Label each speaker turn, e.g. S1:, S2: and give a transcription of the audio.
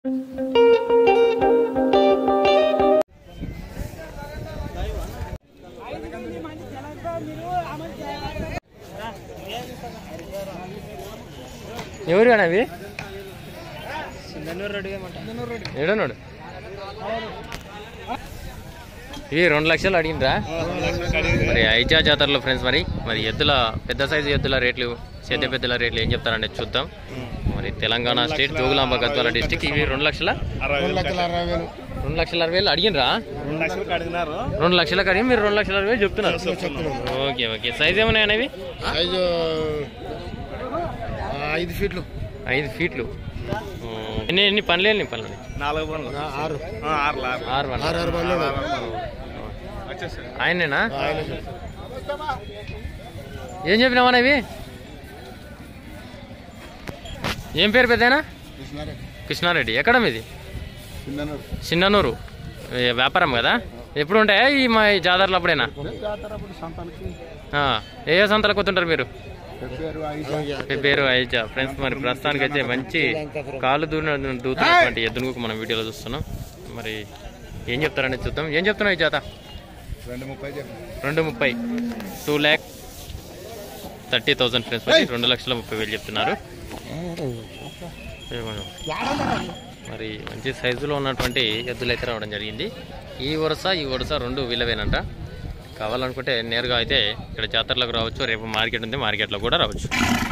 S1: ఎవరు కానీ అవి ఏడన్నాడు ఇవి రెండు లక్షలు అడిగిండ్రా మరి ఐజా జాతరలో ఫ్రెండ్స్ మరి మరి ఎద్దుల పెద్ద సైజు ఎద్దుల రేట్లు సేద్య పెద్దల రేట్లు ఏం చెప్తారనేది చూద్దాం మరి తెలంగాణ స్టేట్ జోగులాంబ గద్వాల డిస్టిక్ ఇవి రెండు లక్షల
S2: రెండు లక్షల అరవై వేలు
S1: రెండు లక్షల అరవై వేలు అడిగినరా
S3: రెండు లక్షలకు అడిగినారు
S1: రెండు లక్షలకు అడిగి మీరు రెండు లక్షల అరవై వేలు చెప్తున్నారు ఓకే ఓకే సైజ్ ఏమైనా అనేవి
S2: ఐదు ఆ, ఐదు ఫీట్లు
S1: ఐదు ఫీట్లు ఉమ్, ఎన్ని ఎన్ని పనులు ఎన్ని పనులు ఉన్నాయి?
S3: నాలుగు పనులు
S2: ఆ, ఆరు
S3: ఆరు ఆరు
S1: ఆరు పనులు
S2: ఆరు ఆరు బండ్లు ఉన్నాయి.
S3: వచ్చేసాడు
S1: ఆయనేనా
S2: ఆ, ఆయన సార్.
S1: ఏం చెప్పినావా ఇవి ఏం పేరు పెద్దనా
S2: కృష్ణారెడ్డి.
S1: కృష్ణారెడ్డి ఎక్కడ మీది
S2: చిన్ననూరు.
S1: చిన్ననూరు ఏ వ్యాపారం కదా ఎప్పుడు ఉంటాయా ఈ మా ఈ జాతరలు అప్పుడేనా
S2: జాతర అప్పుడు సంతానికి
S1: ఆ, ఏ ఏ సంతలకు వస్తుంటారు మీరు
S2: ఫిబ్రవరి ఐదు.
S1: మీ పేరు ఐజా ఫ్రెండ్స్ మరి ప్రస్తుతానికి అయితే మంచి కాలు దూన దూతున్నటువంటి ఎద్దును మనం వీడియోలో చూస్తున్నాం మరి ఏం చెప్తారనేది చూద్దాం ఏం చెప్తున్నావు ఈ జాత
S2: రెండు ముప్పై చెప్పు.
S1: రెండు ముప్పై two lakh thirty thousand friends మరి రెండు లక్షల ముప్పై వేలు చెప్తున్నారు ఏమన్నా? మరి మంచి సైజులో ఉన్నటువంటి ఎద్దులు అయితే రావడం జరిగింది ఈ వరుస ఈ వరుస రెండు వీలవేనంట కావాలనుకుంటే నేరుగా అయితే ఇక్కడ జాతరలకు రావచ్చు రేపు మార్కెట్ ఉంది మార్కెట్లో కూడా రావచ్చు